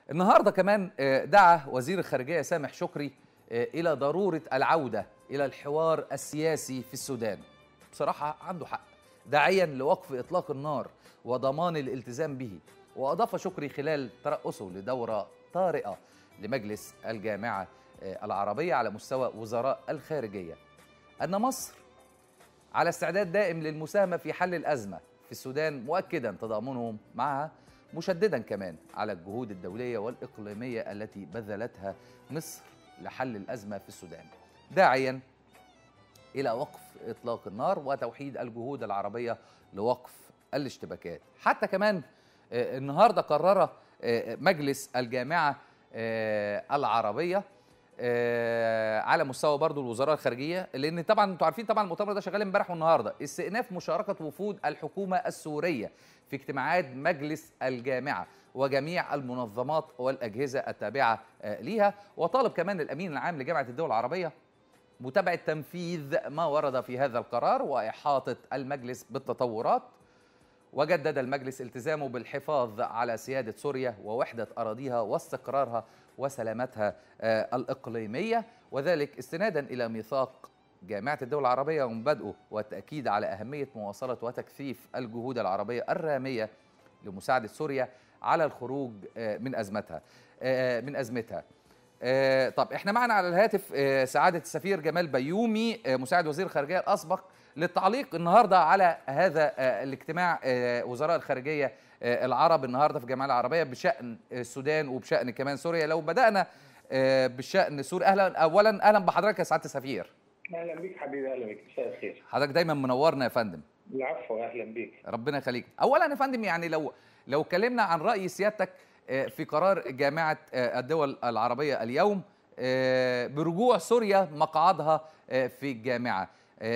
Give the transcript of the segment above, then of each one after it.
النهارده كمان دعا وزير الخارجيه سامح شكري الى ضروره العوده الى الحوار السياسي في السودان. بصراحه عنده حق داعيا لوقف اطلاق النار وضمان الالتزام به واضاف شكري خلال ترأسه لدوره طارئه لمجلس الجامعه العربيه على مستوى وزراء الخارجيه ان مصر على استعداد دائم للمساهمه في حل الازمه في السودان مؤكدا تضامنهم معها مشددا كمان على الجهود الدوليه والاقليميه التي بذلتها مصر لحل الازمه في السودان داعيا الى وقف اطلاق النار وتوحيد الجهود العربيه لوقف الاشتباكات حتى كمان النهارده قرر مجلس الجامعه العربيه على مستوى برضو الوزراء الخارجيه لان طبعا انتوا عارفين طبعا المؤتمر ده شغال امبارح والنهارده استئناف مشاركه وفود الحكومه السوريه في اجتماعات مجلس الجامعه وجميع المنظمات والاجهزه التابعه ليها وطالب كمان الامين العام لجامعه الدول العربيه متابعه تنفيذ ما ورد في هذا القرار واحاطه المجلس بالتطورات وجدد المجلس التزامه بالحفاظ على سياده سوريا ووحده اراضيها واستقرارها وسلامتها الاقليميه وذلك استنادا الى ميثاق جامعه الدول العربيه ومبادئه والتاكيد على اهميه مواصله وتكثيف الجهود العربيه الراميه لمساعده سوريا على الخروج من ازمتها من ازمتها طب احنا معنا على الهاتف سعاده السفير جمال بيومي مساعد وزير الخارجيه الاسبق للتعليق النهارده على هذا الاجتماع وزراء الخارجيه العرب النهارده في الجامعه العربيه بشان السودان وبشان كمان سوريا لو بدانا بشان سوريا اهلا اولا اهلا بحضرتك يا سعاده السفير اهلا بيك حبيبي اهلا بيك مساء الخير حضرتك دايما منورنا يا فندم العفو اهلا بيك ربنا يخليك اولا يا فندم يعني لو لو اتكلمنا عن راي سيادتك في قرار جامعه الدول العربيه اليوم برجوع سوريا مقعدها في الجامعه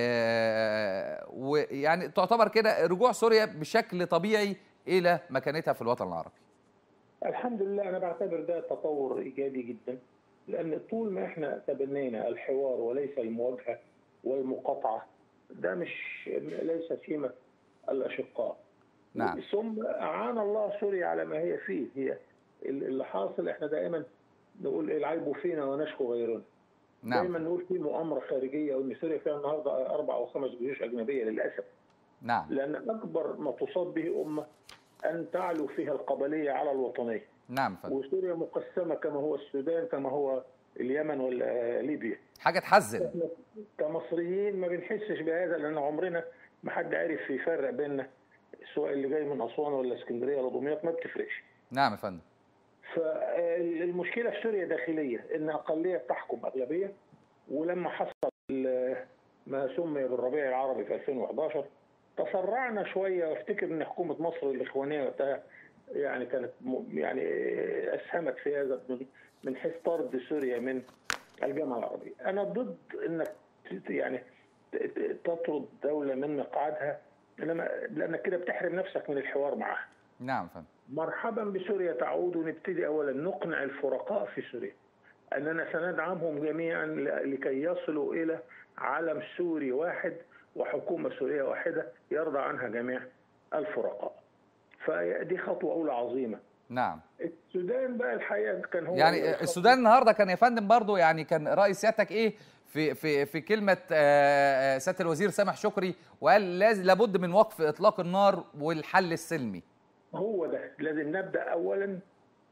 ويعني تعتبر كده رجوع سوريا بشكل طبيعي الى مكانتها في الوطن العربي الحمد لله انا بعتبر ده تطور ايجابي جدا لان طول ما احنا تبنينا الحوار وليس المواجهه والمقاطعه ده مش ليس فيما الاشقاء نعم ثم اعان الله سوريا على ما هي فيه هي اللي حاصل احنا دائما نقول العيب فينا ونشكو غيرنا نعم دايما نقول في مؤامره خارجيه وان سوريا فيها النهارده اربع او خمس جيوش اجنبيه للاسف نعم لان اكبر ما تصاب به امه ان تعلو فيها القبليه على الوطنيه نعم فندم وسوريا مقسمه كما هو السودان كما هو اليمن ولا ليبيا حاجه تحزن احنا كمصريين ما بنحسش بهذا لان عمرنا ما حد عرف يفرق بيننا سواء اللي جاي من اسوان ولا اسكندريه ولا دمياط ما بتفرقش نعم يا فندم فالمشكله في سوريا داخليه ان اقليه تحكم اغلبيه ولما حصل ما سمي بالربيع العربي في 2011 تسرعنا شويه وافتكر ان حكومه مصر الاخوانيه وقتها يعني كانت يعني اسهمت في هذا من حيث طرد سوريا من الجامعه العربيه. انا ضد انك يعني تطرد دوله من مقعدها انما لانك كده بتحرم نفسك من الحوار معها. نعم فندم. مرحبا بسوريا تعود ونبتدي اولا نقنع الفرقاء في سوريا اننا سندعمهم جميعا لكي يصلوا الى علم سوري واحد وحكومه سوريه واحده يرضى عنها جميع الفرقاء. فدي خطوه اولى عظيمه. نعم. السودان بقى الحقيقه كان هو يعني السودان النهارده كان يا فندم برضه يعني كان راي سيادتك ايه في في في كلمه سياده الوزير سامح شكري وقال لازم لابد من وقف اطلاق النار والحل السلمي. هو ده لازم نبدا اولا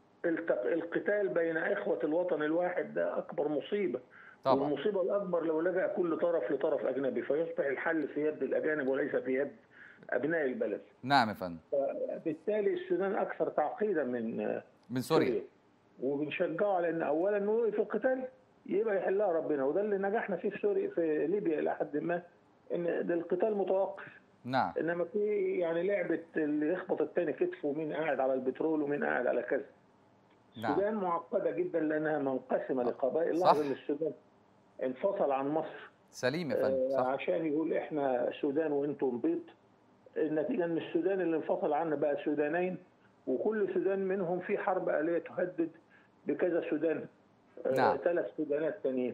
القتال بين اخوه الوطن الواحد ده اكبر مصيبه طبعا والمصيبه الاكبر لو لجا كل طرف لطرف اجنبي فيصبح الحل في يد الاجانب وليس في يد ابناء البلد نعم يا فندم بالتالي السودان اكثر تعقيدا من من سوريا, سوريا. وبنشجعه على ان اولا وقف القتال يبقى يحلها ربنا وده اللي نجحنا فيه في سوريا في ليبيا الى حد ما ان ده القتال متوقف نعم انما في يعني لعبه اللي يخبط الثاني كتفه ومين قاعد على البترول ومين قاعد على كذا نعم. السودان معقده جدا لانها منقسمه لقبائل لاحظ ان السودان انفصل عن مصر سليم يا فندم صح. عشان يقول احنا سودان وانتم بيض النتيجه ان السودان اللي انفصل عنه بقى سودانين وكل سودان منهم في حرب آلية تهدد بكذا سودان نعم. ثلاث سودانات ثانيين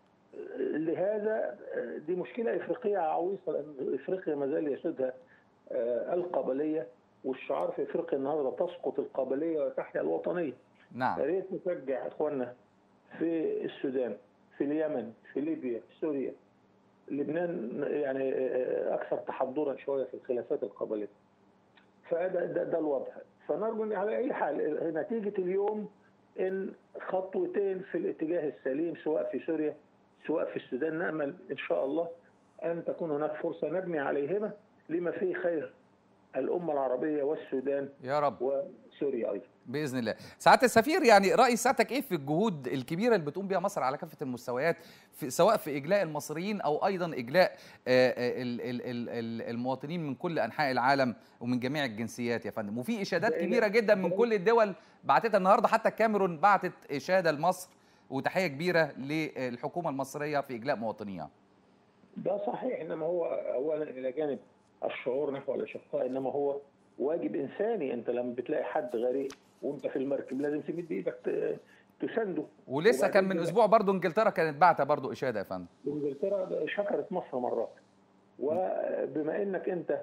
لهذا دي مشكلة إفريقية عويصة لأن إفريقيا ما زال يسودها القبلية والشعار في إفريقيا النهاردة تسقط القبلية وتحيا الوطنية نعم يا ريت نشجع اخواننا في السودان في اليمن في ليبيا في سوريا لبنان يعني اكثر تحضرا شويه في الخلافات القبليه فده ده, ده الوضع فنرجو ان على اي حال نتيجه اليوم ان خطوتين في الاتجاه السليم سواء في سوريا سواء في السودان نامل ان شاء الله ان تكون هناك فرصه نبني عليهما لما فيه خير الامه العربيه والسودان يا رب وسوريا ايضا باذن الله سعاده السفير يعني راي سعادتك ايه في الجهود الكبيره اللي بتقوم بها مصر على كافه المستويات في سواء في اجلاء المصريين او ايضا اجلاء ال ال ال المواطنين من كل انحاء العالم ومن جميع الجنسيات يا فندم وفي اشادات كبيره جدا من كل الدول بعتتها النهارده حتى الكاميرون بعتت اشاده لمصر وتحيه كبيره للحكومه المصريه في اجلاء مواطنيها ده صحيح انما هو اولا الى جانب الشعور نحو الاشقاء انما هو واجب انساني انت لما بتلاقي حد غريق وانت في المركب لازم تمد ايدك تسنده ولسه كان من اسبوع برضه انجلترا كانت باعته برضه اشاده يا فندم انجلترا شكرت مصر مرات وبما انك انت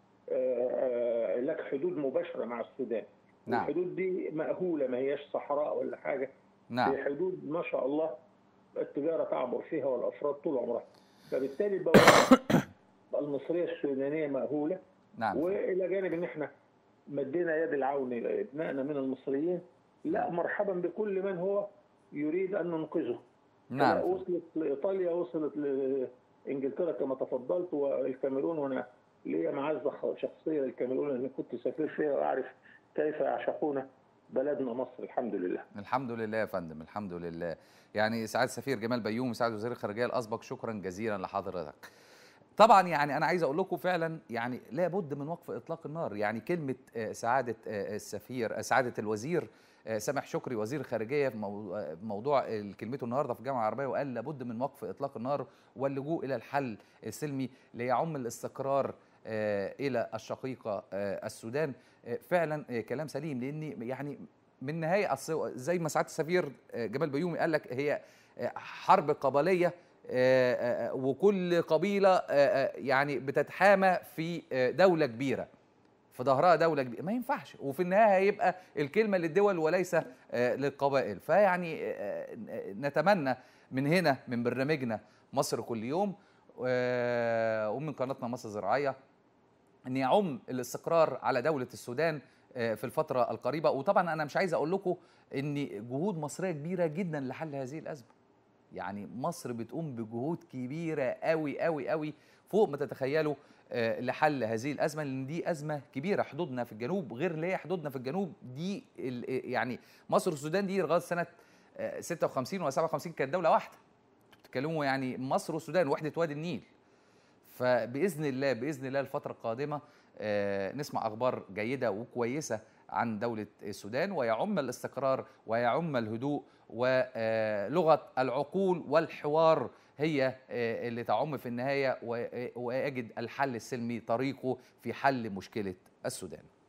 لك حدود مباشره مع السودان نعم. الحدود دي مأهوله ما هياش صحراء ولا حاجه نعم في حدود ما شاء الله التجاره تعبر فيها والافراد طول عمرها فبالتالي المصريه السودانيه مأهوله نعم والى جانب ان احنا مدينا يد العون لابنائنا من المصريين لا مرحبا بكل من هو يريد ان ننقذه نعم وصلت لايطاليا وصلت لانجلترا كما تفضلت والكاميرون وانا ليا معزه شخصيه للكاميرون لاني كنت سفير فيها واعرف كيف يعشقون بلدنا مصر الحمد لله الحمد لله يا فندم الحمد لله يعني سعاده السفير جمال بيوم مساعد وزير الخارجيه الاسبق شكرا جزيلا لحضرتك طبعا يعني انا عايز اقول لكم فعلا يعني لابد من وقف اطلاق النار يعني كلمه سعاده السفير سعاده الوزير سامح شكري وزير الخارجيه في موضوع كلمته النهارده في الجامعه العربيه وقال لابد من وقف اطلاق النار واللجوء الى الحل السلمي ليعم الاستقرار الى الشقيقه السودان فعلا كلام سليم لان يعني من النهايه زي ما سعاده السفير جمال بيومي قال لك هي حرب قبليه وكل قبيله يعني بتتحامى في دوله كبيره في ظهرها دوله كبيره ما ينفعش وفي النهايه هيبقى الكلمه للدول وليس للقبائل فيعني نتمنى من هنا من برنامجنا مصر كل يوم ومن قناتنا مصر الزراعيه ان يعم الاستقرار على دوله السودان في الفتره القريبه وطبعا انا مش عايز اقول لكم ان جهود مصريه كبيره جدا لحل هذه الازمه يعني مصر بتقوم بجهود كبيره قوي قوي قوي فوق ما تتخيلوا لحل هذه الازمه لان دي ازمه كبيره حدودنا في الجنوب غير اللي هي حدودنا في الجنوب دي يعني مصر والسودان دي لغايه سنه 56 ولا 57 كانت دوله واحده بتتكلموا يعني مصر والسودان وحده وادي النيل فباذن الله باذن الله الفتره القادمه نسمع اخبار جيده وكويسه عن دوله السودان ويعم الاستقرار ويعم الهدوء ولغه العقول والحوار هي اللي تعم في النهايه ويجد الحل السلمي طريقه في حل مشكله السودان